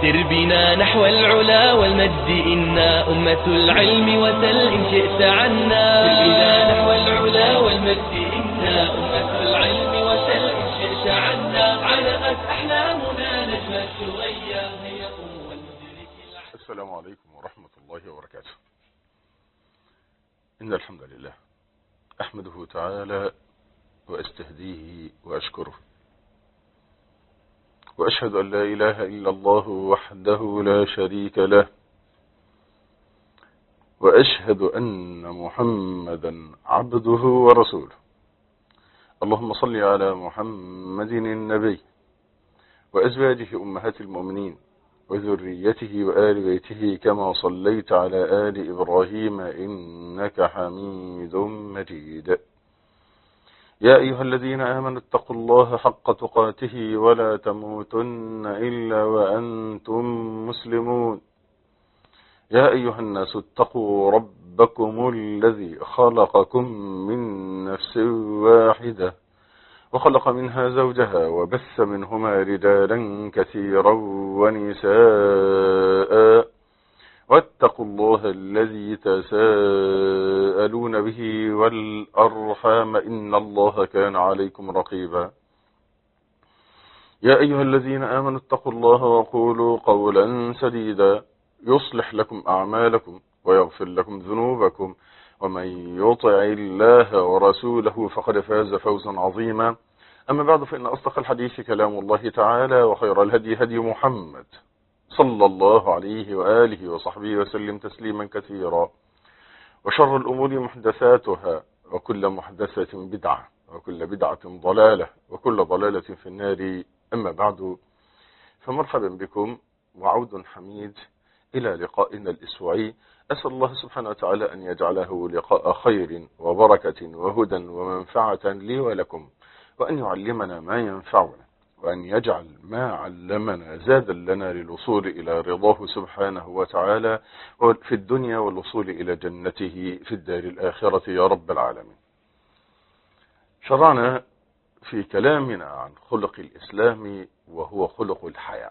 سر بنا نحو العلا والمجد إنا أمة العلم وسل إن شئت عنا سر بنا نحو العلا والمجد إنا أمة العلم وسل إن شئت عنا علقت أحلامنا نجم الثريا هيا قم والمدرك العلم السلام عليكم ورحمة الله وبركاته إن الحمد لله أحمده تعالى وأستهديه وأشكره وأشهد أن لا إله إلا الله وحده لا شريك له وأشهد أن محمدا عبده ورسوله اللهم صل على محمد النبي وأزواجه أمهات المؤمنين وذريته وآل بيته كما صليت على آل إبراهيم إنك حميد مجيد يا أيها الذين آمنوا اتقوا الله حق تقاته ولا تموتن إلا وأنتم مسلمون يا أيها الناس اتقوا ربكم الذي خلقكم من نفس واحدة وخلق منها زوجها وبث منهما رجالا كثيرا ونساء واتقوا الله الذي تساءلون به والأرحام إن الله كان عليكم رقيبا يا أيها الذين آمنوا اتقوا الله وقولوا قولا سديدا يصلح لكم أعمالكم ويغفر لكم ذنوبكم ومن يطع الله ورسوله فقد فاز فوزا عظيما أما بعد فإن أصدق الحديث كلام الله تعالى وخير الهدي هدي محمد صلى الله عليه وآله وصحبه وسلم تسليما كثيرا وشر الأمور محدثاتها وكل محدثة بدعة وكل بدعة ضلالة وكل ضلالة في النار أما بعد فمرحبا بكم وعود حميد إلى لقائنا الأسبوعي أسأل الله سبحانه وتعالى أن يجعله لقاء خير وبركة وهدى ومنفعة لي ولكم وأن يعلمنا ما ينفعنا وأن يجعل ما علمنا زادا لنا للوصول إلى رضاه سبحانه وتعالى في الدنيا والوصول إلى جنته في الدار الآخرة يا رب العالمين شرعنا في كلامنا عن خلق الإسلام وهو خلق الحياء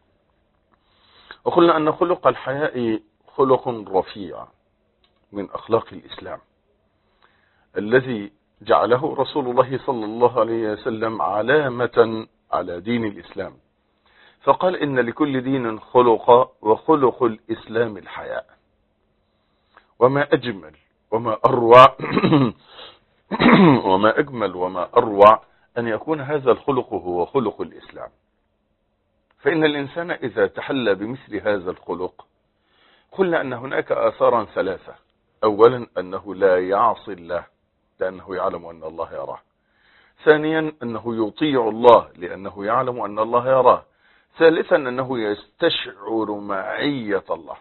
وقلنا أن خلق الحياء خلق رفيع من أخلاق الإسلام الذي جعله رسول الله صلى الله عليه وسلم علامة على دين الإسلام فقال إن لكل دين خلق وخلق الإسلام الحياء وما أجمل وما أروع وما أجمل وما أروع أن يكون هذا الخلق هو خلق الإسلام فإن الإنسان إذا تحلى بمثل هذا الخلق قلنا أن هناك آثارا ثلاثة أولا أنه لا يعصي الله لأنه يعلم أن الله يراه ثانيا أنه يطيع الله لأنه يعلم أن الله يراه ثالثا أنه يستشعر معية الله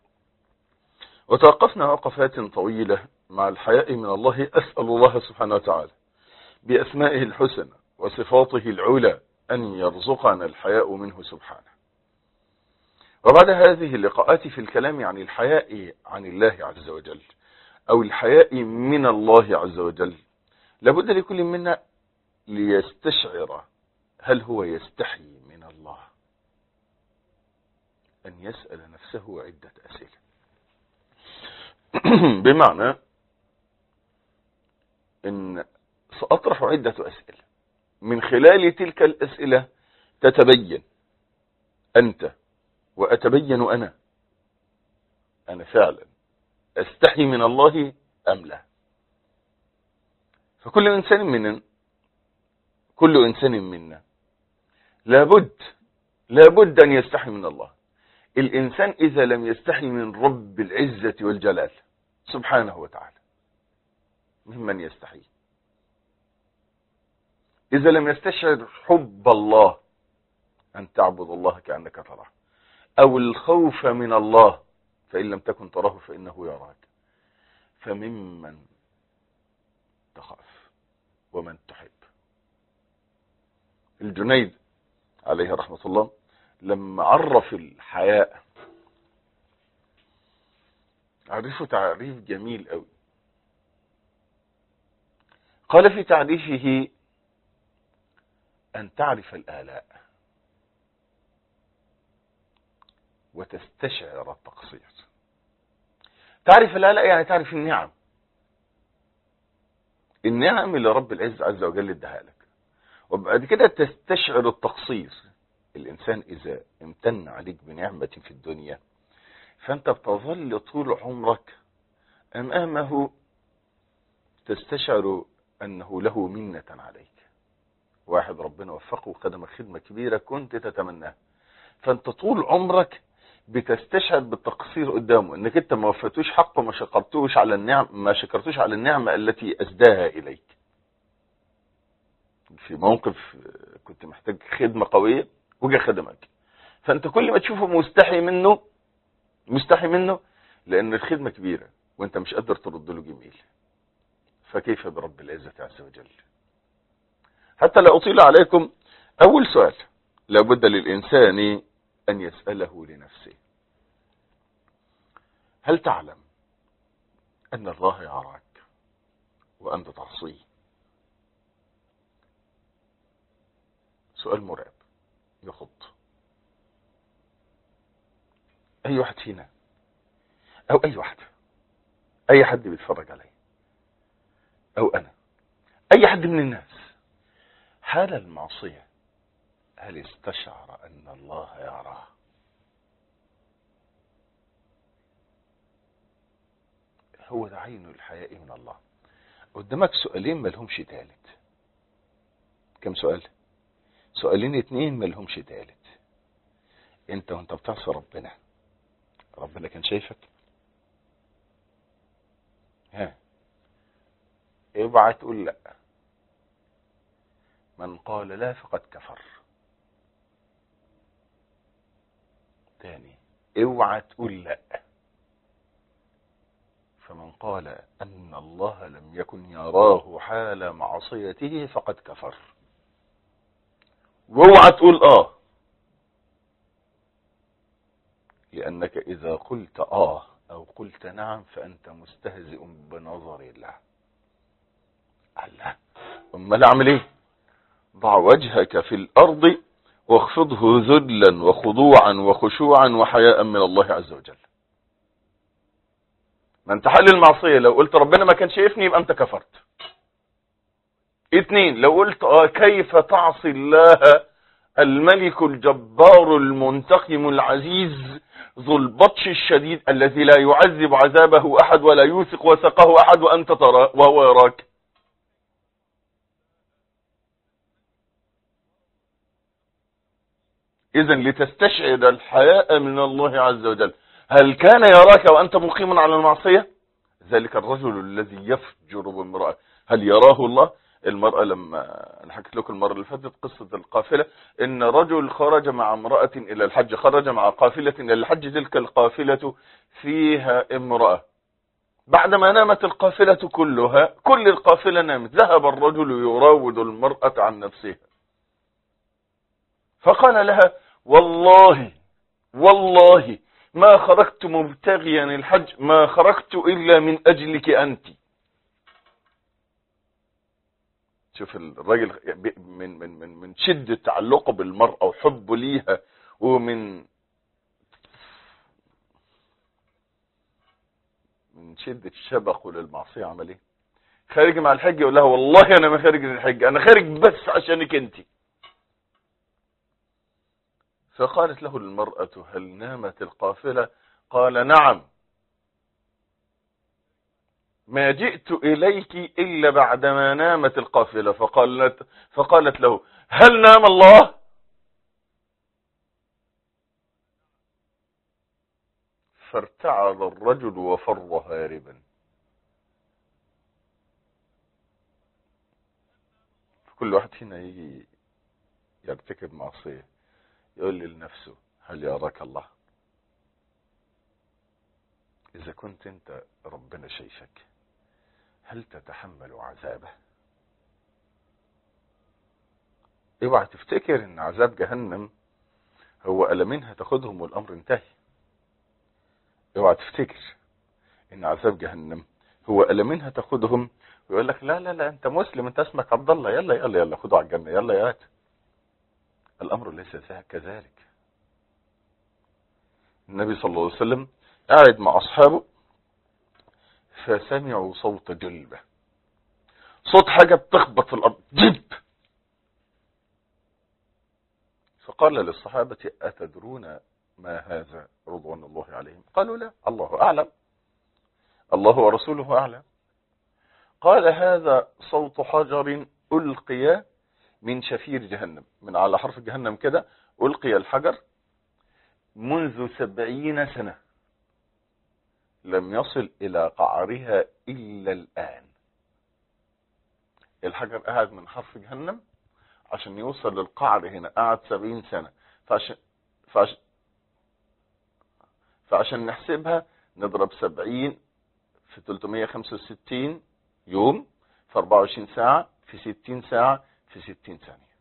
وتوقفنا وقفات طويلة مع الحياء من الله أسأل الله سبحانه وتعالى بأسمائه الحسنى وصفاته العلى أن يرزقنا الحياء منه سبحانه وبعد هذه اللقاءات في الكلام عن الحياء عن الله عز وجل أو الحياء من الله عز وجل لابد لكل منا ليستشعر هل هو يستحي من الله أن يسأل نفسه عدة أسئلة بمعنى أن سأطرح عدة أسئلة من خلال تلك الأسئلة تتبين أنت وأتبين أنا أنا فعلا أستحي من الله أم لا فكل إنسان مننا كل إنسان منا لابد لابد أن يستحي من الله الإنسان إذا لم يستحي من رب العزة والجلال سبحانه وتعالى ممن يستحي إذا لم يستشعر حب الله أن تعبد الله كأنك تراه أو الخوف من الله فإن لم تكن تراه فإنه يراك فممن تخاف ومن تحب الجنيد عليه رحمة الله لما عرف الحياء عرفه تعريف جميل قوي قال في تعريفه أن تعرف الآلاء وتستشعر التقصير تعرف الآلاء يعني تعرف النعم النعم اللي رب العز عز وجل اداها لك وبعد كده تستشعر التقصير الإنسان إذا امتن عليك بنعمة في الدنيا فأنت بتظل طول عمرك أمامه تستشعر أنه له منة عليك واحد ربنا وفقه وخدمك خدمة كبيرة كنت تتمناها فأنت طول عمرك بتستشهد بالتقصير قدامه انك انت ما وفيتوش حقه ما شكرتوش على النعم ما شكرتوش على النعمة التي اسداها اليك في موقف كنت محتاج خدمة قوية وجا خدمك فانت كل ما تشوفه مستحي منه مستحي منه لان الخدمة كبيرة وانت مش قادر ترد له جميل فكيف برب العزة عز وجل حتى لا اطيل عليكم اول سؤال لابد للانسان ان يسأله لنفسه هل تعلم ان الله يراك وانت تعصيه سؤال مرعب يخط اي واحد فينا او اي واحد اي حد بيتفرج علي او انا اي حد من الناس حال المعصية هل استشعر ان الله يراه هو ده عين الحياء من الله قدامك سؤالين ملهمش تالت كم سؤال سؤالين اتنين ملهمش تالت انت وانت بتعصي ربنا ربنا كان شايفك ها اوعى تقول لا من قال لا فقد كفر تاني اوعى تقول لا فمن قال ان الله لم يكن يراه حال معصيته فقد كفر واوعى تقول اه لانك اذا قلت اه او قلت نعم فانت مستهزئ بنظر الله الله امال اعمل ايه ضع وجهك في الارض واخفضه ذلا وخضوعا وخشوعا وحياء من الله عز وجل ما انت حل المعصية لو قلت ربنا ما كان شايفني يبقى انت كفرت اتنين لو قلت اه كيف تعصي الله الملك الجبار المنتقم العزيز ذو البطش الشديد الذي لا يعذب عذابه احد ولا يوثق وثقه احد وانت ترى وهو يراك اذا لتستشعر الحياء من الله عز وجل هل كان يراك وانت مقيم على المعصية ذلك الرجل الذي يفجر بامرأة هل يراه الله المرأة لما انا حكيت لكم المرة اللي فاتت قصة القافلة ان رجل خرج مع امرأة الى الحج خرج مع قافلة الى الحج تلك القافلة فيها امرأة بعدما نامت القافلة كلها كل القافلة نامت ذهب الرجل يراود المرأة عن نفسها فقال لها والله والله ما خرجت مبتغيا الحج ما خرجت إلا من أجلك أنت شوف الراجل من من من من شدة تعلقه بالمرأة وحبه ليها ومن من شدة شبقه للمعصية عمل ايه خارج مع الحج يقول لها والله انا ما خارج للحج انا خارج بس عشانك انت فقالت له المرأة هل نامت القافلة قال نعم ما جئت إليك إلا بعدما نامت القافلة فقالت, فقالت له هل نام الله فارتعد الرجل وفر هاربا كل واحد فينا يجي يرتكب معصيه يقول لي لنفسه هل يراك الله إذا كنت أنت ربنا شايفك هل تتحمل عذابه اوعى تفتكر ان عذاب جهنم هو ألمين هتاخدهم والأمر انتهي اوعى تفتكر ان عذاب جهنم هو ألمين هتاخدهم ويقول لك لا لا لا انت مسلم انت اسمك عبد الله يلا يلا يلا خدوا على الجنة يلا يا الامر ليس كذلك النبي صلى الله عليه وسلم قاعد مع أصحابه فسمعوا صوت جلبة صوت حاجة بتخبط في الأرض جب فقال للصحابة أتدرون ما هذا رضوان الله عليهم قالوا لا الله أعلم الله ورسوله أعلم قال هذا صوت حجر ألقي من شفير جهنم من على حرف جهنم كده ألقي الحجر منذ سبعين سنة لم يصل إلى قعرها إلا الآن الحجر قاعد من حرف جهنم عشان يوصل للقعر هنا قعد سبعين سنة فعشان, فعشان, فعشان نحسبها نضرب سبعين في 365 يوم في 24 ساعة في 60 ساعة في 60 ثانية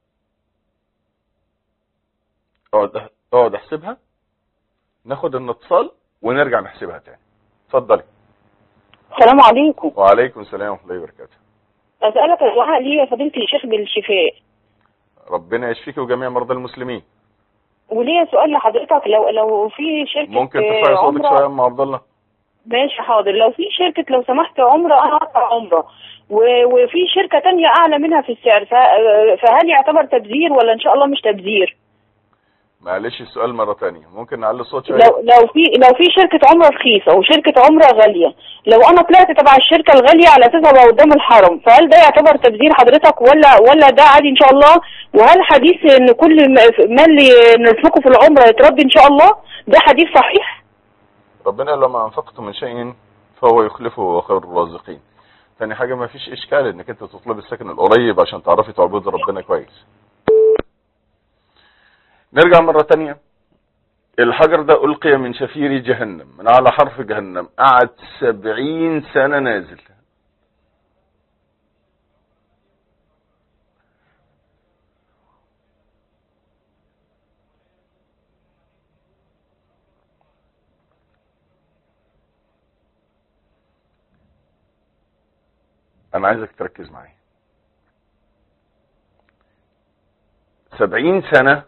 اقعد اقعد احسبها ناخد الاتصال ونرجع نحسبها تاني اتفضلي السلام عليكم وعليكم السلام ورحمة الله وبركاته أسألك الدعاء لي يا فضيلة الشيخ بالشفاء ربنا يشفيك وجميع مرضى المسلمين وليا سؤال لحضرتك لو لو في شركة ممكن ترفعي صوتك عمرة- شوية يا ام عبد الله ماشي حاضر لو في شركة لو سمحت عمرة أنا أقطع عمرة و- وفي شركة تانية أعلى منها في السعر ف- فهل يعتبر تبذير ولا إن شاء الله مش تبذير؟ معلش السؤال مرة تانية ممكن نعلي الصوت شوية لو لو في لو في شركة عمرة رخيصة وشركة عمرة غالية لو أنا طلعت تبع الشركة الغالية على أساس أبقى قدام الحرم فهل ده يعتبر تبذير حضرتك ولا ولا ده عادي إن شاء الله؟ وهل حديث إن كل م- ما اللي نسلكه في العمرة يترد إن شاء الله ده حديث صحيح؟ ربنا لما انفقت من شيء فهو يخلفه وهو خير الرازقين تاني حاجة ما فيش اشكال انك انت تطلب السكن القريب عشان تعرفي تعبدي ربنا كويس نرجع مرة تانية الحجر ده ألقي من شفير جهنم من على حرف جهنم قعد سبعين سنة نازل أنا عايزك تركز معايا سبعين سنة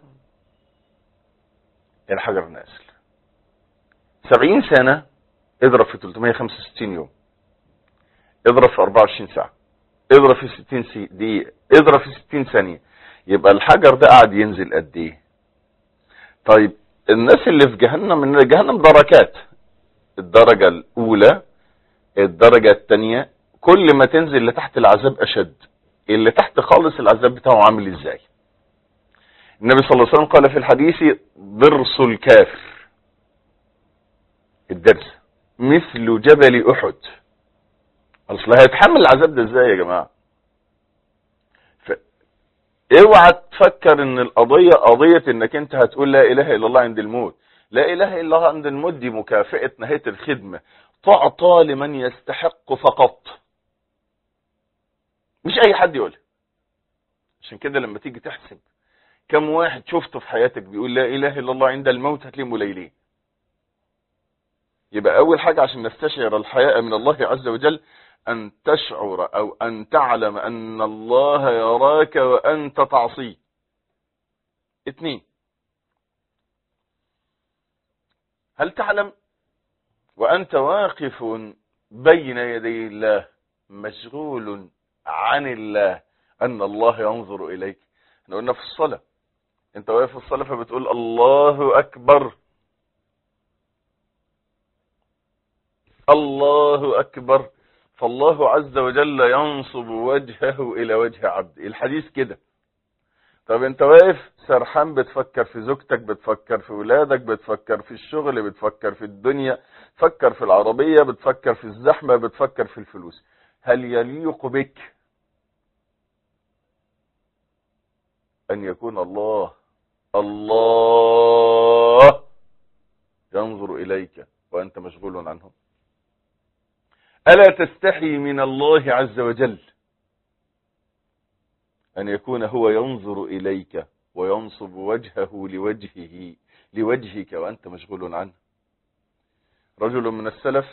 الحجر نازل سبعين سنة اضرب في 365 يوم اضرب في 24 ساعة اضرب في 60 سي- دقيقة اضرب في 60 ثانية يبقى الحجر ده قاعد ينزل قد ايه طيب الناس اللي في جهنم ان جهنم دركات الدرجة الاولى الدرجة الثانية كل ما تنزل لتحت العذاب اشد اللي تحت خالص العذاب بتاعه عامل ازاي النبي صلى الله عليه وسلم قال في الحديث ضرس الكافر الدرس مثل جبل احد اصل هيتحمل العذاب ده ازاي يا جماعه ف... اوعى تفكر ان القضيه قضيه انك انت هتقول لا اله الا الله عند الموت لا اله الا الله عند الموت دي مكافاه نهايه الخدمه تعطى لمن يستحق فقط مش اي حد يقولها عشان كده لما تيجي تحسب كم واحد شفته في حياتك بيقول لا اله الا الله عند الموت هتلاقيه قليلين يبقى اول حاجة عشان نستشعر الحياء من الله عز وجل ان تشعر او ان تعلم ان الله يراك وانت تعصيه اتنين هل تعلم وانت واقف بين يدي الله مشغول عن الله ان الله ينظر اليك احنا قلنا في الصلاة انت واقف في الصلاة فبتقول الله اكبر الله أكبر فالله عز وجل ينصب وجهه إلى وجه عبده الحديث كده طب انت واقف سرحان بتفكر في زوجتك بتفكر في ولادك بتفكر في الشغل بتفكر في الدنيا تفكر في العربية بتفكر في الزحمة بتفكر في الفلوس هل يليق بك أن يكون الله الله ينظر إليك وأنت مشغول عنه ألا تستحي من الله عز وجل أن يكون هو ينظر إليك وينصب وجهه لوجهه لوجهك وأنت مشغول عنه رجل من السلف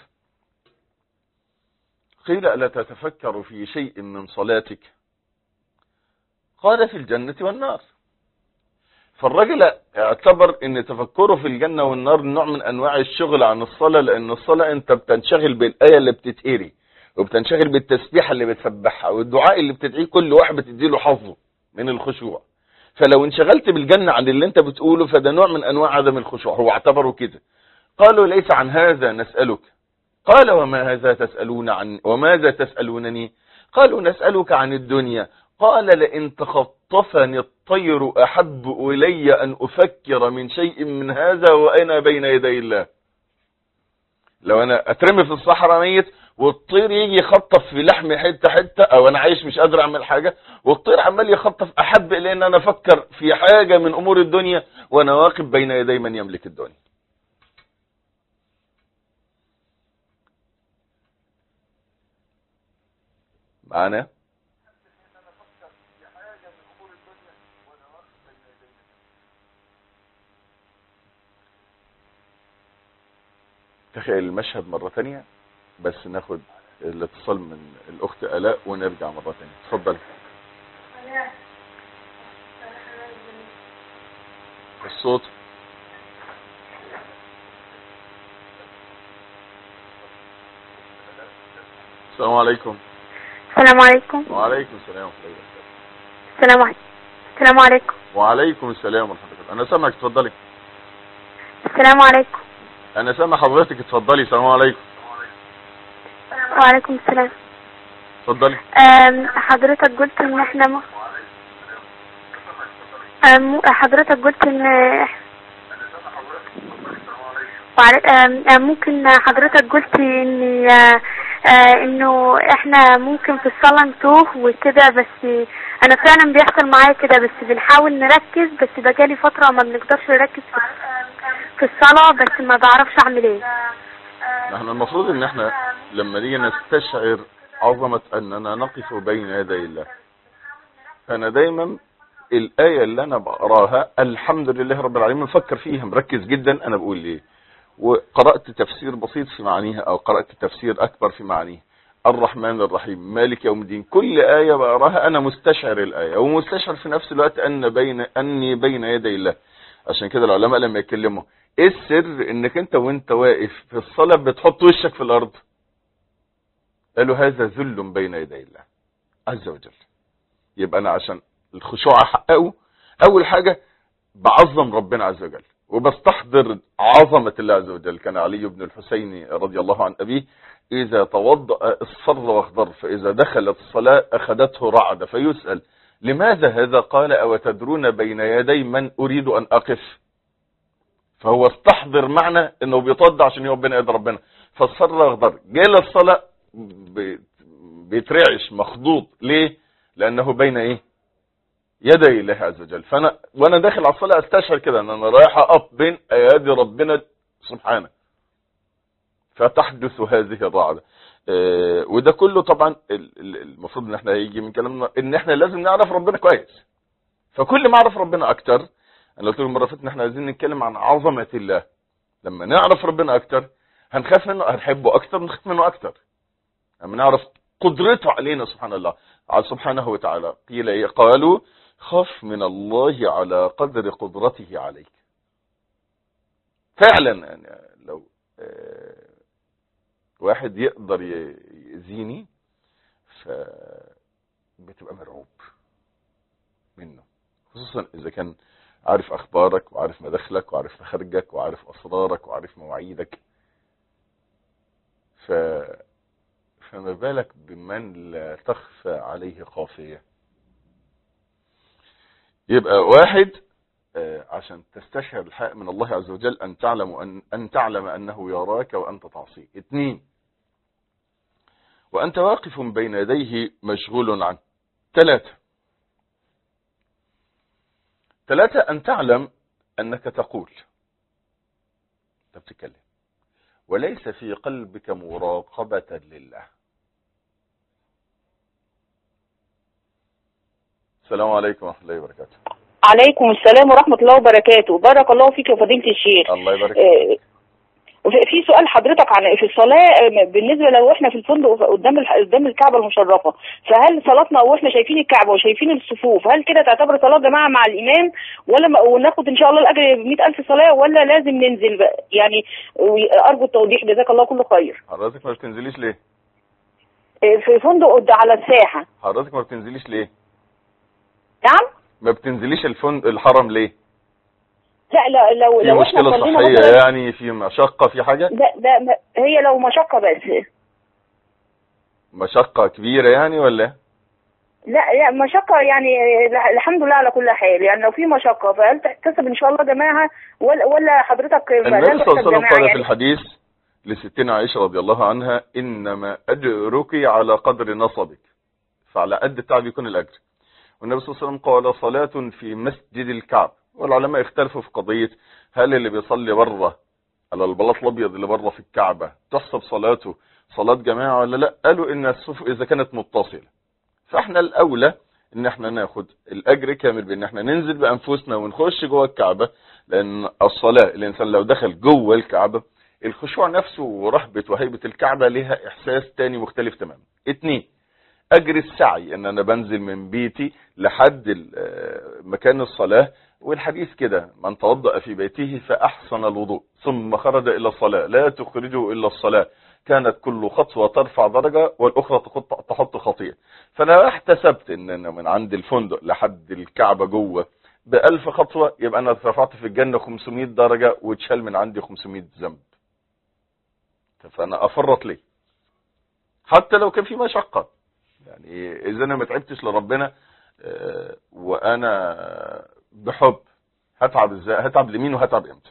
قيل ألا تتفكر في شيء من صلاتك قال في الجنة والنار فالراجل اعتبر ان تفكره في الجنة والنار نوع من انواع الشغل عن الصلاة لان الصلاة انت بتنشغل بالاية اللي بتتقري وبتنشغل بالتسبيحة اللي بتسبحها والدعاء اللي بتدعيه كل واحد بتديله حظه من الخشوع فلو انشغلت بالجنة عن اللي انت بتقوله فده نوع من انواع عدم الخشوع هو اعتبره كده قالوا ليس عن هذا نسألك قال وما هذا تسألون عن وماذا تسألونني قالوا نسألك عن الدنيا قال لئن تخطفني الطير أحب إلي أن أفكر من شيء من هذا وأنا بين يدي الله لو أنا أترمي في الصحراء ميت والطير يجي يخطف في لحمي حتة حتة أو أنا عايش مش قادر أعمل حاجة والطير عمال يخطف أحب إلي أن أنا أفكر في حاجة من أمور الدنيا وأنا واقف بين يدي من يملك الدنيا معانا تخيل المشهد مرة تانية بس ناخد الاتصال من الاخت الاء ونرجع مرة تانية اتفضل الصوت السلام عليكم السلام عليكم وعليكم السلام ورحمة الله وبركاته السلام عليكم السلام عليكم وعليكم السلام ورحمة الله انا سامعك اتفضلي السلام عليكم انا سامع حضرتك اتفضلي السلام عليكم وعليكم السلام اتفضلي أم، حضرتك قلت ان احنا م... أم، حضرتك قلت ان وعلي... أم، أم، ممكن حضرتك قلت ان آه، آه، انه احنا ممكن في الصلاة نتوه وكده بس انا فعلا بيحصل معايا كده بس بنحاول نركز بس بقالي فترة ما بنقدرش نركز في, في الصلاة بس ما بعرفش اعمل ايه احنا المفروض ان احنا لما نيجي نستشعر عظمة اننا نقف بين يدي الله انا دايما الاية اللي انا بقراها الحمد لله رب العالمين مفكر فيها مركز جدا انا بقول ليه وقرأت تفسير بسيط في معانيها او قرأت تفسير اكبر في معانيها الرحمن الرحيم مالك يوم الدين كل آية بقراها انا مستشعر الآية ومستشعر في نفس الوقت ان بين اني بين يدي الله عشان كده العلماء لما يتكلموا ايه السر انك انت وانت واقف في الصلاة بتحط وشك في الارض قالوا هذا ذل بين يدي الله عز وجل يبقى انا عشان الخشوع احققه اول حاجة بعظم ربنا عز وجل وبستحضر عظمة الله عز وجل كان علي بن الحسين رضي الله عن أبيه إذا توضأ اصفر واخضر فإذا دخل الصلاة أخذته رعدة فيسأل لماذا هذا قال أو تدرون بين يدي من أريد أن أقف فهو استحضر معنى أنه بيتوضع عشان يقف بين يد ربنا فاصفر واخضر جاء للصلاة بي- بيترعش مخضوض ليه لأنه بين إيه يدي الله عز وجل فانا وانا داخل على الصلاه استشعر كده ان انا رايح اقف بين ايادي ربنا سبحانه فتحدث هذه الرعده آه، وده كله طبعا ال- ال- المفروض ان احنا هيجي من كلامنا ان احنا لازم نعرف ربنا كويس فكل ما اعرف ربنا اكتر انا قلت لكم المره اللي فاتت ان احنا عايزين نتكلم عن عظمه الله لما نعرف ربنا اكتر هنخاف منه هنحبه اكتر نخاف منه اكتر لما نعرف قدرته علينا سبحان الله على سبحانه وتعالى قيل إيه؟ قالوا خف من الله على قدر قدرته عليك فعلا يعني لو آه، واحد يقدر ي- يأذيني ف بتبقى مرعوب منه خصوصا اذا كان عارف اخبارك وعارف مداخلك وعارف مخارجك وعارف اسرارك وعارف مواعيدك ف فما بالك بمن لا تخفى عليه خافية يبقى واحد آه، عشان تستشعر الحق من الله عز وجل أن تعلم أن, أن تعلم أنه يراك وأنت تعصيه اثنين وأنت واقف بين يديه مشغول عنه ثلاثة ثلاثة أن تعلم أنك تقول أنت بتتكلم وليس في قلبك مراقبة لله السلام عليكم ورحمة الله وبركاته عليكم السلام ورحمة الله وبركاته بارك الله فيك يا فضيلة الشيخ الله يبارك فيك. آه، وفي في سؤال حضرتك عن في الصلاه آه، بالنسبه لو احنا في الفندق قدام الح- قدام الكعبه المشرفه فهل صلاتنا واحنا شايفين الكعبه وشايفين الصفوف هل كده تعتبر صلاه جماعه مع الامام ولا ما- وناخد ان شاء الله الاجر ب 100000 صلاه ولا لازم ننزل بقى يعني ارجو التوضيح جزاك الله كل خير حضرتك ما بتنزليش ليه آه، في فندق قد- على الساحه حضرتك ما بتنزليش ليه نعم ما بتنزليش الفندق الحرم ليه لا لا لو في لو احنا مشكلة صلينا صحية مثلا يعني في مشقة في حاجة لا ده ما- هي لو مشقه بس مشقة كبيرة يعني ولا لا لا مشقة يعني آه، الحمد لله على كل حال يعني لو في مشقة فهل تحتسب إن شاء الله جماعة ولا ولا حضرتك لا النبي صلى الله عليه تحسب وسلم جماعة قال في يعني الحديث لستنا عائشة رضي الله عنها إنما أجرك على قدر نصبك فعلى قد التعب يكون الأجر والنبي صلى الله عليه وسلم قال صلاة في مسجد الكعب والعلماء اختلفوا في قضية هل اللي بيصلي بره على البلاط الأبيض اللي بره في الكعبة تحسب صلاته صلاة جماعة ولا لا قالوا إن الصف إذا كانت متصلة فاحنا الأولى إن احنا ناخد الأجر كامل بإن احنا ننزل بأنفسنا ونخش جوه الكعبة لأن الصلاة الإنسان لو دخل جوه الكعبة الخشوع نفسه ورهبة وهيبة الكعبة لها إحساس تاني مختلف تماما اتنين أجر السعي إن أنا بنزل من بيتي لحد ال- آه، مكان الصلاة والحديث كده من توضأ في بيته فأحسن الوضوء ثم خرج إلى الصلاة لا تخرجه إلا الصلاة كانت كل خطوة ترفع درجة والأخرى تحط تحط خطيئة فأنا احتسبت إن أنا من عند الفندق لحد الكعبة جوه بألف خطوة يبقى أنا رفعت في الجنة 500 درجة واتشال من عندي 500 ذنب فأنا أفرط ليه حتى لو كان في مشقة يعني إذا أنا ما تعبتش لربنا آه، وأنا بحب هتعب ازاي هتعب لمين وهتعب امتى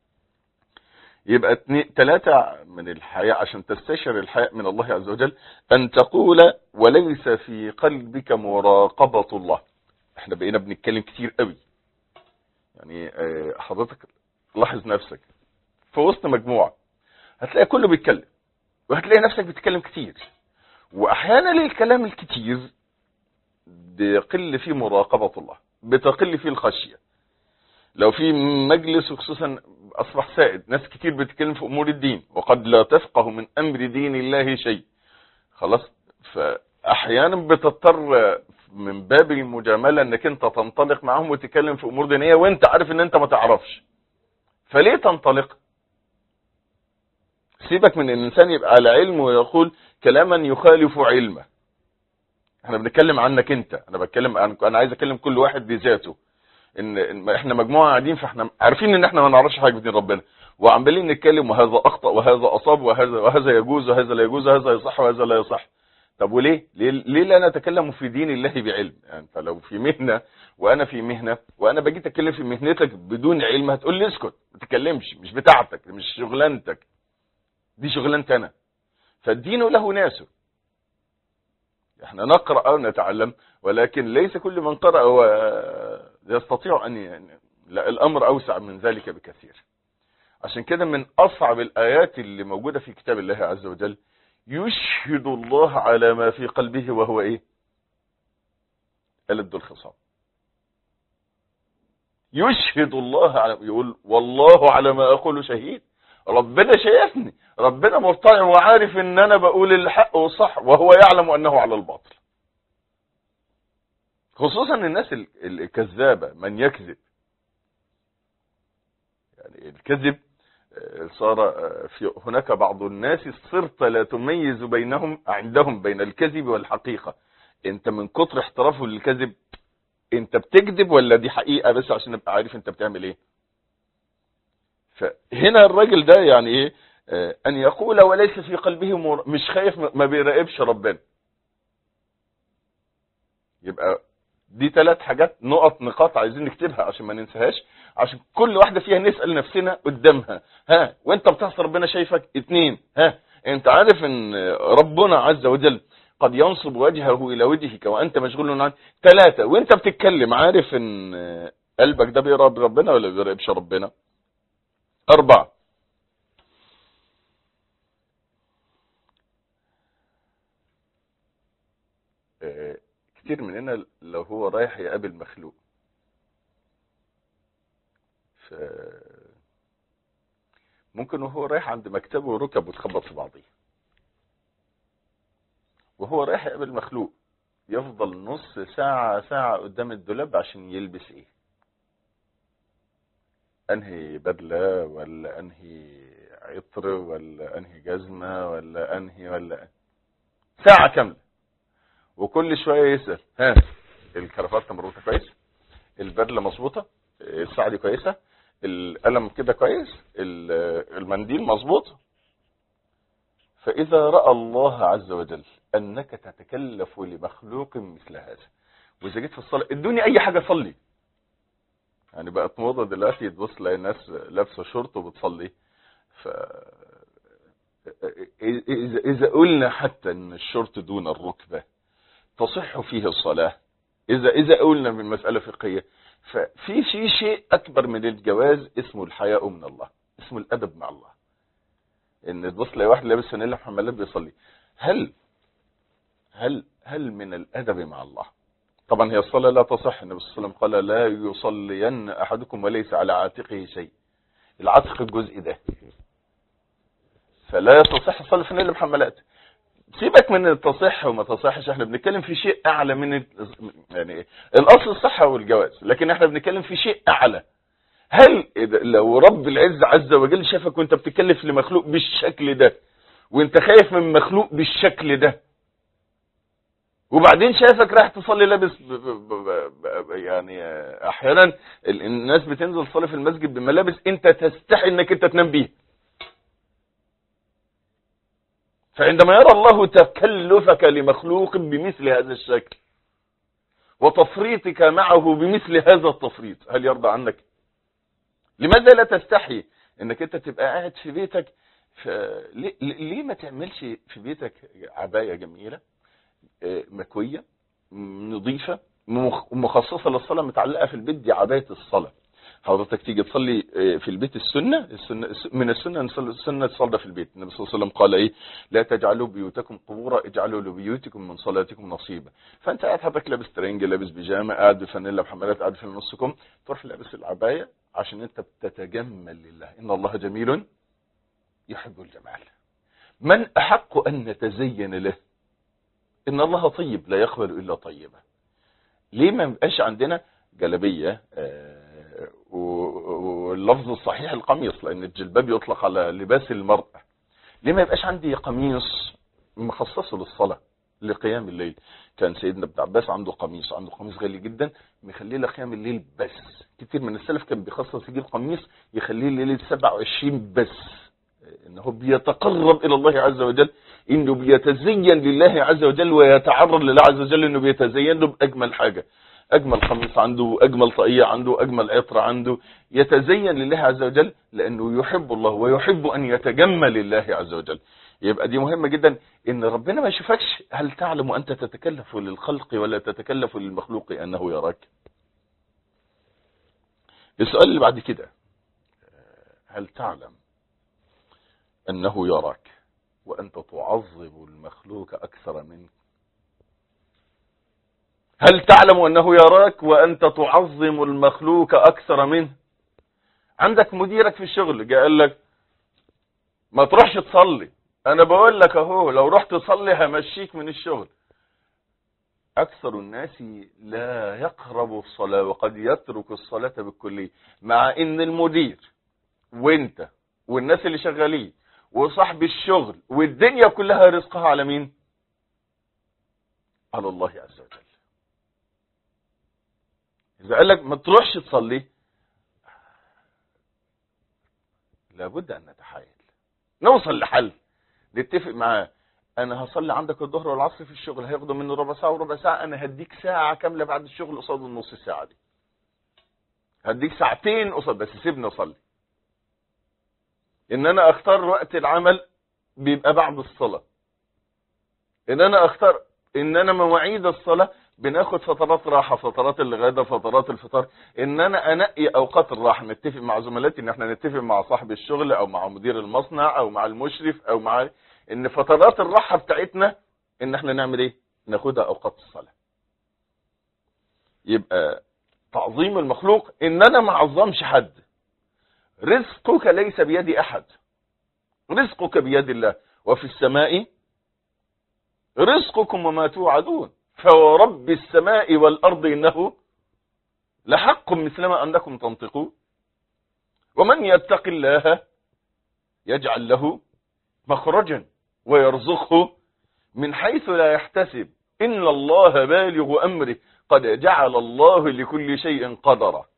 يبقى اتنين تلاتة من الحياة عشان تستشعر الحياء من الله عز وجل أن تقول وليس في قلبك مراقبة الله احنا بقينا بنتكلم كتير قوي يعني آه، حضرتك لاحظ نفسك في وسط مجموعة هتلاقي كله بيتكلم وهتلاقي نفسك بتتكلم كتير واحيانا الكلام الكتير بيقل فيه مراقبة الله بتقل فيه الخشية لو في مجلس وخصوصا اصبح سائد ناس كتير بتتكلم في امور الدين وقد لا تفقه من امر دين الله شيء خلاص فاحيانا بتضطر من باب المجامله انك انت تنطلق معاهم وتتكلم في امور دينيه وانت عارف ان انت ما تعرفش فليه تنطلق سيبك من ان الانسان يبقى على علم ويقول كلاما يخالف علمه احنا بنتكلم عنك انت انا بتكلم عن انا عايز اكلم كل واحد بذاته ان إن احنا مجموعه قاعدين فاحنا عارفين ان احنا ما نعرفش حاجه بدين ربنا وعمالين نتكلم وهذا اخطا وهذا اصاب وهذا وهذا يجوز وهذا لا يجوز وهذا يصح وهذا لا يصح طب وليه ليه, ليه لا نتكلم في دين الله بعلم يعني فلو في مهنه وانا في مهنه وانا بجيت اتكلم في مهنتك بدون علم هتقول لي اسكت ما تتكلمش مش بتاعتك مش شغلانتك دي شغلانتي انا فالدين له ناسه احنا نقرا او نتعلم ولكن ليس كل من قرأ هو يستطيع ان ي- لا الامر اوسع من ذلك بكثير عشان كده من اصعب الايات اللي موجودة في كتاب الله عز وجل يشهد الله على ما في قلبه وهو ايه ألد الخصام يشهد الله على يقول والله على ما اقول شهيد ربنا شايفني ربنا مطلع وعارف ان انا بقول الحق والصح وهو يعلم انه على الباطل خصوصا الناس ال- الكذابة من يكذب يعني الكذب آه، صار آه، في هناك بعض الناس صرت لا تميز بينهم عندهم بين الكذب والحقيقة انت من كتر احترافه للكذب انت بتكذب ولا دي حقيقة بس عشان ابقى عارف انت بتعمل ايه فهنا الراجل ده يعني ايه آه، ان يقول وليس في قلبه مر... مش خايف ما بيراقبش ربنا يبقى دي ثلاث حاجات نقط نقاط عايزين نكتبها عشان ما ننساهاش عشان كل واحدة فيها نسأل نفسنا قدامها ها وانت بتحصل ربنا شايفك اتنين ها انت عارف ان ربنا عز وجل قد ينصب وجهه الى وجهك وانت مشغول عنه ثلاثة وانت بتتكلم عارف ان قلبك ده بيراقب ربنا ولا بيراقبش ربنا اربعة آه، كتير مننا لو هو رايح يقابل مخلوق ف ممكن وهو رايح عند مكتبه وركب وتخبط في بعضيه وهو رايح يقابل مخلوق يفضل نص ساعة ساعة قدام الدولاب عشان يلبس ايه انهي بدلة ولا انهي عطر ولا انهي جزمة ولا انهي ولا ساعة كاملة وكل شوية يسأل ها الكرافات مربوطة كويس البدلة مظبوطة الساعة دي كويسة القلم كده كويس ال- المنديل مظبوط فإذا رأى الله عز وجل أنك تتكلف لمخلوق مثل هذا وإذا جيت في الصلاة ادوني أي حاجة صلي يعني بقت موضة دلوقتي تبص تلاقي ناس لابسة شورت وبتصلي ف إذا إذا قلنا حتى أن الشورت دون الركبة تصح فيه الصلاة إذا إذا قلنا من مسألة فقهية ففي في شيء أكبر من الجواز اسمه الحياء من الله اسمه الأدب مع الله ان تبص تلاقي واحد لابس فانيلا محملات بيصلي هل هل هل من الادب مع الله طبعا هي الصلاه لا تصح النبي صلى الله عليه وسلم قال لا يصلين احدكم وليس على عاتقه شيء العاتق الجزء ده فلا تصح الصلاه في فانيلا محملات سيبك من التصح وما تصحش احنا بنتكلم في شيء اعلى من ال- يعني الاصل الصحه والجواز لكن احنا بنتكلم في شيء اعلى هل إذا- لو رب العزة عز وجل شافك وانت بتكلف لمخلوق بالشكل ده وانت خايف من مخلوق بالشكل ده وبعدين شافك رايح تصلي لابس ب ب ب ب يعني آه، احيانا ال- الناس بتنزل تصلي في المسجد بملابس انت تستحي انك انت تنام بيها فعندما يرى الله تكلفك لمخلوق بمثل هذا الشكل وتفريطك معه بمثل هذا التفريط هل يرضى عنك لماذا لا تستحي انك انت تبقى قاعد في بيتك ف... ليه, ليه ما تعملش في بيتك عباية جميلة آه، مكوية م- نظيفة مخ- مخصصة للصلاة متعلقة في البيت دي عباية الصلاة حضرتك تيجي تصلي آه، في البيت السنة, السنة من السنة نصلي السنة تصلى في البيت النبي صلى الله عليه وسلم قال ايه لا تجعلوا بيوتكم قبورا اجعلوا لبيوتكم من صلاتكم نصيبا فانت قاعد حضرتك لابس ترنج لابس بيجامه قاعد بفانيلا بحمالات قاعد في نصكم تروح لابس العباية عشان انت بتتجمل لله ان الله جميل يحب الجمال من احق ان نتزين له ان الله طيب لا يقبل الا طيبا ليه ما يبقاش عندنا جلبيه آه، و- واللفظ الصحيح القميص لان الجلباب يطلق على لباس المرأة ليه ما يبقاش عندي قميص مخصصه للصلاة لقيام الليل كان سيدنا ابن عباس عنده قميص عنده قميص غالي جدا مخليه لقيام الليل بس كتير من السلف كان بيخصص يجيب قميص يخليه ليلة 27 بس انه بيتقرب الى الله عز وجل انه بيتزين لله عز وجل ويتعرض لله عز وجل انه بيتزين له باجمل حاجه اجمل قميص عنده اجمل طاقيه عنده اجمل عطر عنده يتزين لله عز وجل لانه يحب الله ويحب ان يتجمل لله عز وجل يبقى دي مهمه جدا ان ربنا ما يشوفكش هل تعلم انت تتكلف للخلق ولا تتكلف للمخلوق انه يراك السؤال اللي بعد كده هل تعلم انه يراك وانت تعظم المخلوق اكثر منك هل تعلم انه يراك وانت تعظم المخلوق اكثر منه عندك مديرك في الشغل جاء قال لك ما تروحش تصلي انا بقول لك اهو لو رحت تصلي همشيك من الشغل اكثر الناس لا يقرب الصلاة وقد يترك الصلاة بالكلية مع ان المدير وانت والناس اللي شغالين وصاحب الشغل والدنيا كلها رزقها على مين على الله عز وجل اذا قال لك ما تروحش تصلي لابد ان نتحايل نوصل لحل نتفق معاه انا هصلي عندك الظهر والعصر في الشغل هياخدوا مني ربع ساعه وربع ساعه انا هديك ساعه كامله بعد الشغل قصاد النص ساعه دي هديك ساعتين قصاد بس سيبني اصلي ان انا اختار وقت العمل بيبقى بعد الصلاه ان انا اختار ان انا مواعيد الصلاه بناخد فترات راحه فترات الغداء فترات الفطار ان انا انقي اوقات الراحه نتفق مع زملاتي ان احنا نتفق مع صاحب الشغل او مع مدير المصنع او مع المشرف او مع ان فترات الراحه بتاعتنا ان احنا نعمل ايه ناخدها اوقات الصلاه يبقى تعظيم المخلوق ان انا ما اعظمش حد رزقك ليس بيد احد رزقك بيد الله وفي السماء رزقكم وما توعدون فورب السماء والأرض إنه لحق مثلما أنكم تنطقون ومن يتق الله يجعل له مخرجا ويرزقه من حيث لا يحتسب إن الله بالغ أمره قد جعل الله لكل شيء قدرا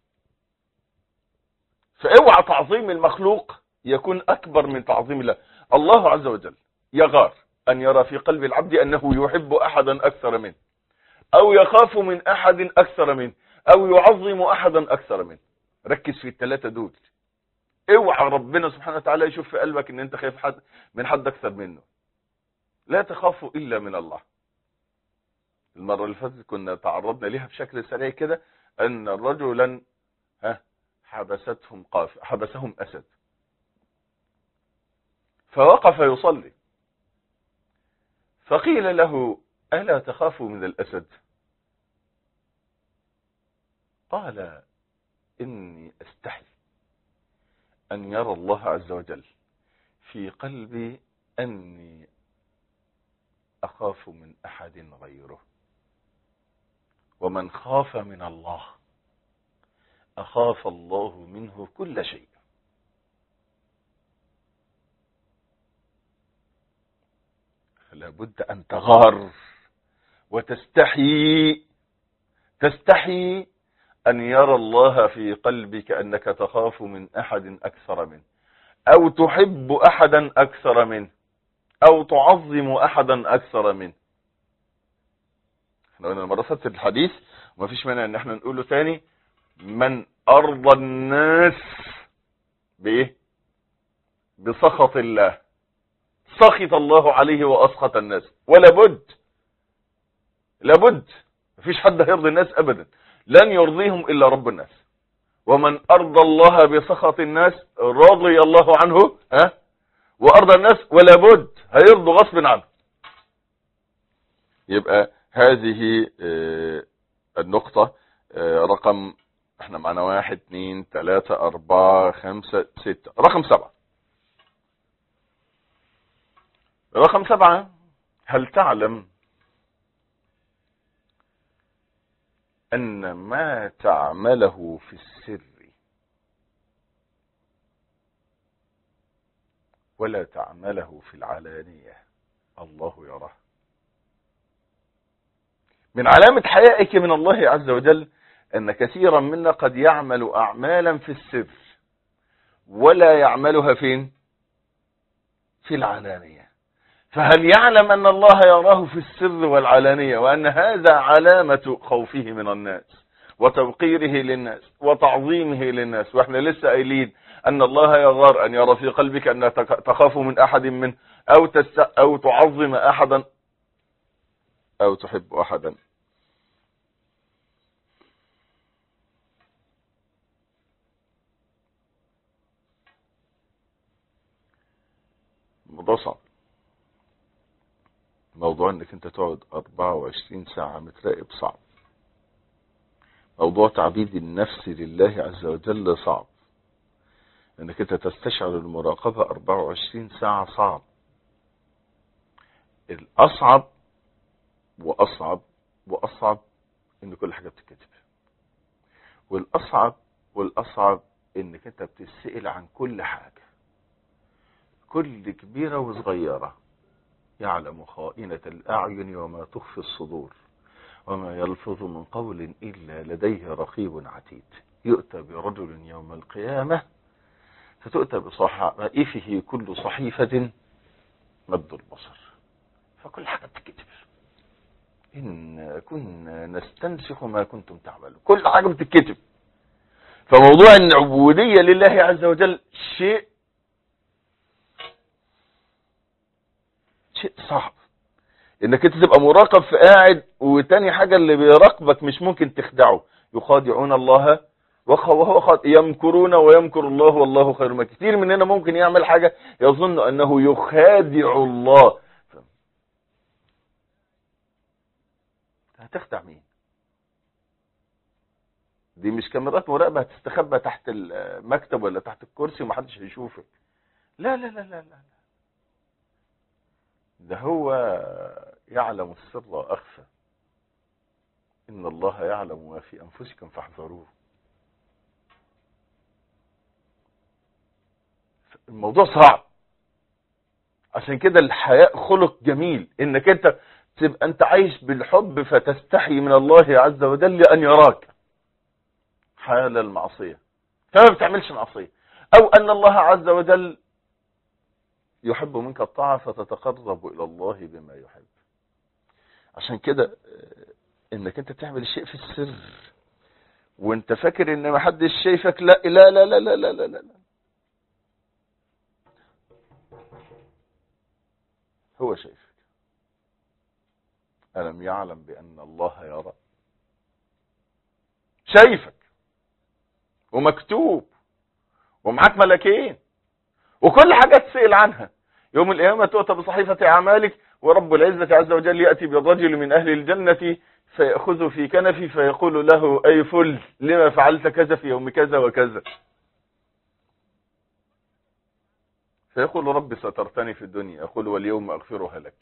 فاوعى تعظيم المخلوق يكون أكبر من تعظيم الله الله عز وجل يغار أن يرى في قلب العبد أنه يحب أحدا أكثر منه أو يخاف من أحد أكثر منه أو يعظم أحدا أكثر منه ركز في الثلاثة دول اوعى ربنا سبحانه وتعالى يشوف في قلبك ان انت خايف حد من حد اكثر منه لا تخافوا الا من الله المرة اللي فاتت كنا تعرضنا ليها بشكل سريع كده ان رجلا ها حبستهم قاف حبسهم اسد فوقف يصلي فقيل له ألا تخاف من الأسد قال إني أستحي أن يرى الله عز وجل في قلبي أني أخاف من أحد غيره ومن خاف من الله أخاف الله منه كل شيء لابد أن تغار وتستحي تستحي أن يرى الله في قلبك أنك تخاف من أحد أكثر منه أو تحب أحدا أكثر منه أو تعظم أحدا أكثر منه احنا قلنا المرة فاتت الحديث وما فيش مانع ان احنا نقوله تاني من أرضى الناس بإيه بسخط الله سخط الله عليه وأسخط الناس ولا بد لابد مفيش حد هيرضي الناس أبدا لن يرضيهم إلا رب الناس ومن أرضى الله بسخط الناس رضي الله عنه ها وأرضى الناس ولا بد هيرضوا غصب عنه يبقى هذه آه، النقطة آه، رقم احنا معنا واحد اثنين ثلاثة أربعة خمسة ستة رقم سبعة رقم سبعة هل تعلم أن ما تعمله في السر ولا تعمله في العلانية الله يراه من علامة حيائك من الله عز وجل أن كثيرا منا قد يعمل أعمالا في السر ولا يعملها فين في العلانية فهل يعلم أن الله يراه في السر والعلانية وأن هذا علامة خوفه من الناس وتوقيره للناس وتعظيمه للناس واحنا لسه قايلين أن الله يغار أن يرى في قلبك أن تخاف من أحد منه أو, تست أو تعظم أحدا أو تحب أحدا الموضوع صعب موضوع انك انت تقعد 24 ساعة متراقب صعب موضوع تعبيد النفس لله عز وجل صعب انك انت تستشعر المراقبة 24 ساعة صعب الاصعب واصعب واصعب ان كل حاجة بتتكتب والاصعب والاصعب انك انت بتسأل عن كل حاجة كل كبيرة وصغيرة يعلم خائنة الأعين وما تخفي الصدور وما يلفظ من قول إلا لديه رقيب عتيد يؤتى برجل يوم القيامة فتؤتى بصحائفه كل صحيفة مد البصر فكل حاجة بتكتب إن كنا نستنسخ ما كنتم تعملون كل حاجة بتكتب فموضوع العبودية لله عز وجل شيء شيء صعب انك انت تبقى مراقب في قاعد وتاني حاجة اللي بيراقبك مش ممكن تخدعه يخادعون الله وهو خاد يمكرون ويمكر الله والله خير ما كتير مننا ممكن يعمل حاجة يظن انه يخادع الله هتخدع مين دي مش كاميرات مراقبة هتستخبى تحت المكتب ولا تحت الكرسي ومحدش هيشوفك لا لا لا لا لا ده هو يعلم السر وأخفى إن الله يعلم ما في أنفسكم فاحذروه الموضوع صعب عشان كده الحياء خلق جميل انك انت تبقى انت عايش بالحب فتستحي من الله عز وجل ان يراك حال المعصية فما بتعملش معصية او ان الله عز وجل يحب منك الطاعة فتتقرب الى الله بما يحب عشان كده آه، انك انت تعمل الشيء في السر وانت فاكر ان ما حدش شايفك لا لا لا لا لا لا لا, لا. هو شايفك ألم يعلم بأن الله يرى شايفك ومكتوب ومعاك ملكين وكل حاجة تسأل عنها يوم القيامة تؤتى بصحيفة أعمالك ورب العزة عز وجل يأتي بالرجل من أهل الجنة فيأخذ في كنفي فيقول له أي فل لما فعلت كذا في يوم كذا وكذا فيقول رب سترتني في الدنيا يقول واليوم أغفرها لك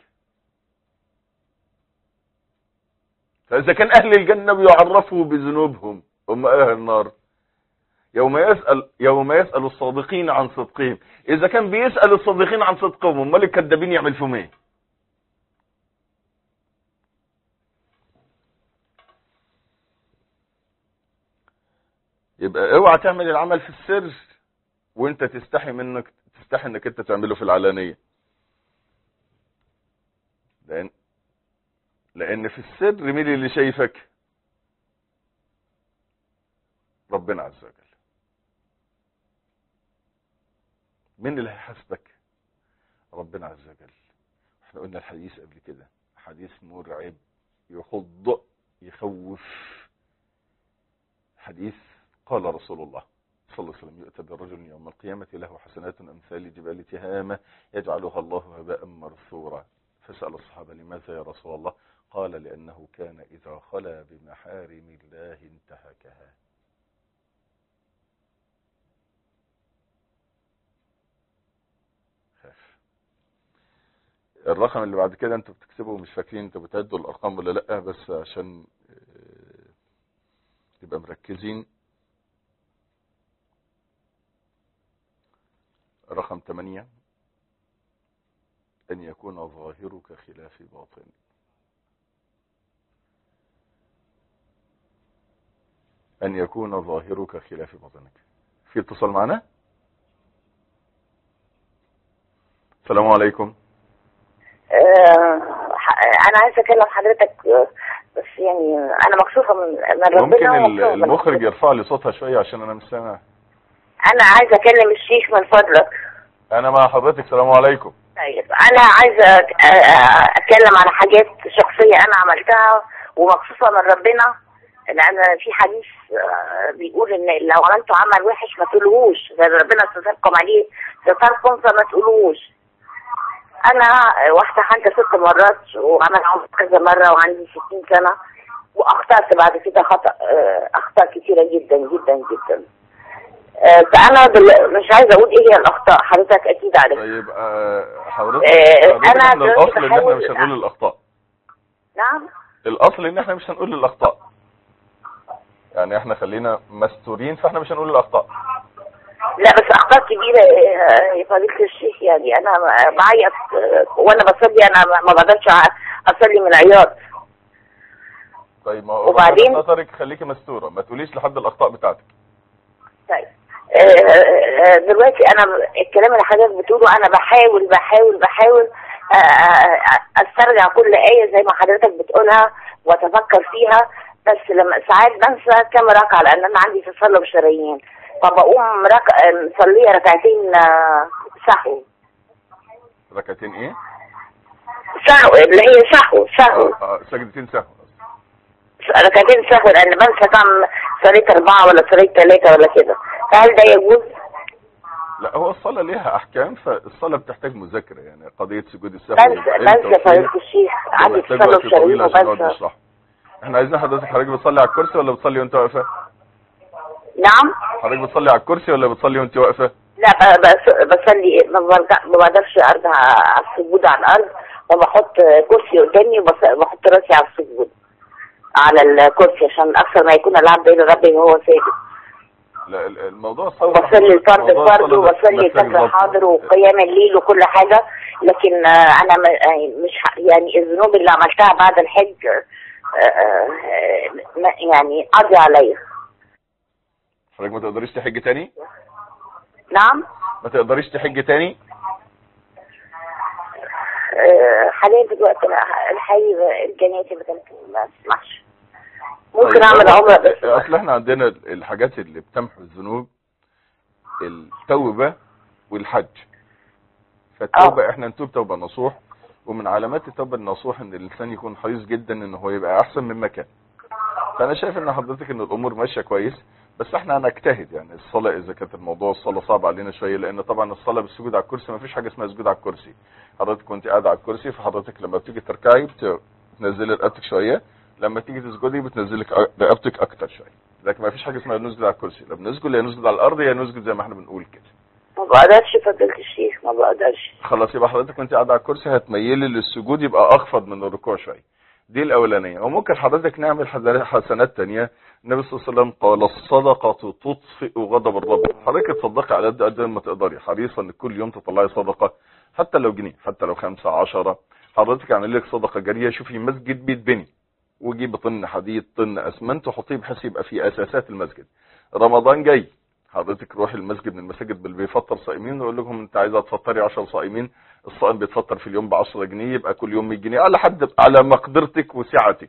فإذا كان أهل الجنة بيعرفوا بذنوبهم هم أهل النار يوم يسأل يوم يسأل الصادقين عن صدقهم إذا كان بيسأل الصادقين عن صدقهم امال الكذابين يعمل فيهم إيه؟ يبقى اوعى تعمل العمل في السر وانت تستحي منك تستحي انك انت تعمله في العلانية لان لان في السر مين اللي شايفك ربنا عز وجل مين اللي هيحاسبك ربنا عز وجل احنا قلنا الحديث قبل كده حديث مرعب يخض يخوف حديث قال رسول الله صلى الله عليه وسلم يؤتى برجل يوم القيامة له حسنات أمثال جبال تهامة يجعلها الله هباء مرثورا فسأل الصحابة لماذا يا رسول الله قال لأنه كان إذا خلا بمحارم الله انتهكها خاف الرقم اللي بعد كده انتوا بتكتبوا مش فاكرين انتوا بتعدوا الارقام ولا لا بس عشان آه، تبقى مركزين رقم 8 أن يكون ظاهرك خلاف باطن أن يكون ظاهرك خلاف باطنك في اتصال معنا السلام عليكم آه، انا عايزه اكلم حضرتك آه، بس يعني انا مكسوفه من من ممكن ربنا ال- ومكسوفة من المخرج حضرتك. يرفع لي صوتها شوية عشان أنا مش سامع انا عايزه اكلم الشيخ من فضلك أنا مع حضرتك السلام عليكم طيب انا عايزه أك- آه، اتكلم على حاجات شخصيه انا عملتها ومكسوفه من ربنا لان في حديث آه، بيقول ان لو عملتوا عمل وحش ما تقولوش لان ربنا ستركم عليه ستركم فما تقولوش انا واحده حامله ست مرات وعمل عمر كذا مره وعندي 60 سنه واخطات بعد كده خطا آه، اخطاء كتيره جدا جدا جدا آه، فانا دل... مش عايزه اقول ايه هي الاخطاء حضرتك اكيد عارف طيب آه، حضرتك آه، حضرتك أنا احنا دلوقتي الأصل إن احنا بحاول مش هنقول الأخطاء نعم الأصل إن احنا مش هنقول الأخطاء يعني احنا خلينا مستورين فاحنا مش هنقول الأخطاء لا بس اخطاء كبيره آه، يا فضيله الشيخ يعني انا بعيط آه، وانا بصلي انا ما- ما بقدرش اصلي من العياط طيب ما هو وبعدين؟ ربنا سترك خليكي مستورة ما تقوليش لحد الأخطاء بتاعتك طيب آه، آه، دلوقتي انا الكلام اللي حضرتك بتقوله انا بحاول بحاول بحاول آه، آه، استرجع كل آية زي ما حضرتك بتقولها واتفكر فيها بس لما ساعات بنسى كم ركعة لان انا عندي تصلب شرايين فبقوم رك... مصلية ركعتين آه، سهو ركعتين ايه؟ سهو اللي هي سهو سهو آه، آه، سجدتين سهو ركعتين سهو لان بنسى كم صليت اربعة ولا صليت ثلاثة ولا كده فهل ده يجوز؟ لا هو الصلاة ليها أحكام فالصلاة بتحتاج مذاكرة يعني قضية سجود السهو بنسى وبعدين بنسى توفيق، فضيلة الشيخ ده عندي محتاج تصلب وقت طويل شرايين عشان نقعد وبنسى نشرح احنا عايزين حضرتك حضرتك بتصلي على الكرسي ولا بتصلي وانت واقفة؟ نعم حضرتك بتصلي على الكرسي ولا بتصلي وانت واقفة؟ لا ب- بس- بصلي ما برجع- ما بقدرش ارجع على السجود على الارض فبحط كرسي قدامي وبحط راسي على السجود على الكرسي عشان اكثر ما يكون العبد الى ربه وهو ساجد لا ال- الموضوع الصلاة وبصلي الفرد موضوع فرد الصلاة ده وبصلي محتاج فجر ضبط. حاضر وقيام الليل وكل حاجة لكن آه، أنا م- آه، مش ح- يعني الذنوب اللي عملتها بعد الحج آه، آه، ما- يعني قضي عليا حضرتك ما تقدريش تحج تاني نعم ما تقدريش تحج تاني آه، حاليا دلوقتي أنا الحقيقة إمكانياتي ما تم- ما تسمحش ممكن طيب، أعمل هو- عمرة بس اصل احنا عندنا الحاجات اللي بتمحو الذنوب التوبة والحج فالتوبة احنا نتوب توبة نصوح ومن علامات التوبة النصوح ان الانسان يكون حريص جدا ان هو يبقى احسن مما كان فانا شايف ان حضرتك ان الامور ماشية كويس بس احنا هنجتهد يعني الصلاة اذا كانت الموضوع الصلاة صعب علينا شوية لان طبعا الصلاة بالسجود على الكرسي ما فيش حاجة اسمها سجود على الكرسي حضرتك كنت قاعد على الكرسي فحضرتك لما بتيجي تركعي بت- بتنزلي رقبتك شوية لما تيجي تسجدي بتنزلك أ- رقبتك اكتر شوية لكن ما فيش حاجة اسمها نسجد على الكرسي لا بنسجد يا نسجد على الارض يا نسجد زي ما احنا بنقول كده ما بقدرش فضيلة الشيخ ما بقدرش خلاص يبقى حضرتك وانت قاعد على الكرسي هتميلي للسجود يبقى اخفض من الركوع شويه دي الاولانيه وممكن حضرتك نعمل حد- حسنات تانية النبي صلى الله عليه وسلم قال الصدقه تطفئ غضب الرب حضرتك تصدقي على قد قد ما تقدري حريصه ان كل يوم تطلعي صدقه حتى لو جنيه حتى لو خمسة عشرة حضرتك اعمل لك صدقه جاريه شوفي مسجد بيتبني وجيب طن حديد طن اسمنت وحطيه بحيث يبقى في اساسات المسجد رمضان جاي حضرتك روحي المسجد من المساجد اللي بيفطر صائمين ويقول لهم انت عايزه تفطري 10 صائمين الصائم بيتفطر في اليوم ب 10 جنيه يبقى كل يوم 100 جنيه على حد على مقدرتك وسعتك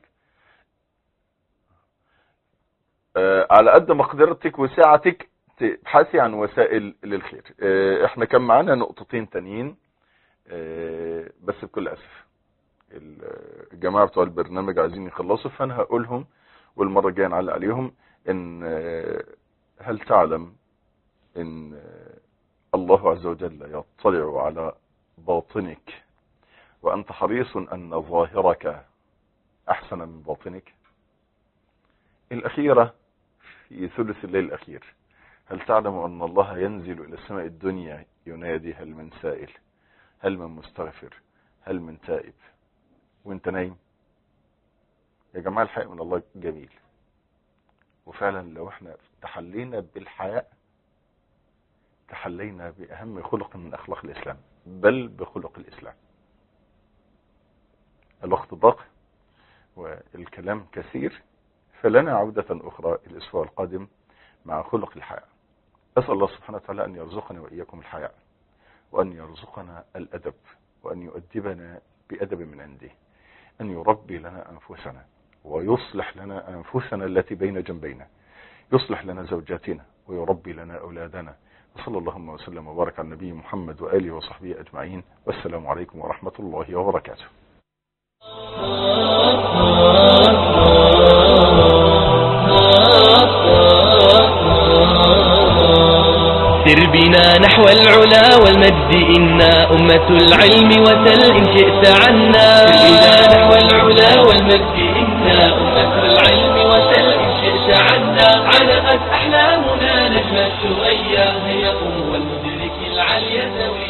آه، على قد مقدرتك وسعتك تبحثي عن وسائل للخير آه، احنا كان معانا نقطتين تانيين آه، بس بكل اسف الجماعه بتوع البرنامج عايزين يخلصوا فانا هقولهم والمره الجايه نعلق عليهم ان آه، هل تعلم ان آه، الله عز وجل يطلع على باطنك وانت حريص ان ظاهرك احسن من باطنك الاخيره في ثلث الليل الاخير هل تعلم ان الله ينزل الى السماء الدنيا ينادي هل من سائل هل من مستغفر هل من تائب وانت نايم يا جماعه الحق من الله جميل وفعلا لو احنا تحلينا بالحياء تحلينا بأهم خلق من أخلاق الإسلام بل بخلق الإسلام الوقت ضاق والكلام كثير فلنا عودة أخرى الأسبوع القادم مع خلق الحياء أسأل الله سبحانه وتعالى أن يرزقنا وإياكم الحياء وأن يرزقنا الأدب وأن يؤدبنا بأدب من عنده أن يربي لنا أنفسنا ويصلح لنا أنفسنا التي بين جنبينا يصلح لنا زوجاتنا ويربي لنا أولادنا وصلى اللهم وسلم وبارك على النبي محمد وآله وصحبه أجمعين والسلام عليكم ورحمة الله وبركاته سر بنا نحو العلا والمجد إنا أمة العلم وسل إن شئت عنا سر بنا نحو العلا والمجد إنا أمة العلم وسل إن شئت عنا علقت أحلامنا نجم الثريا هي قم والمدرك العلي سوي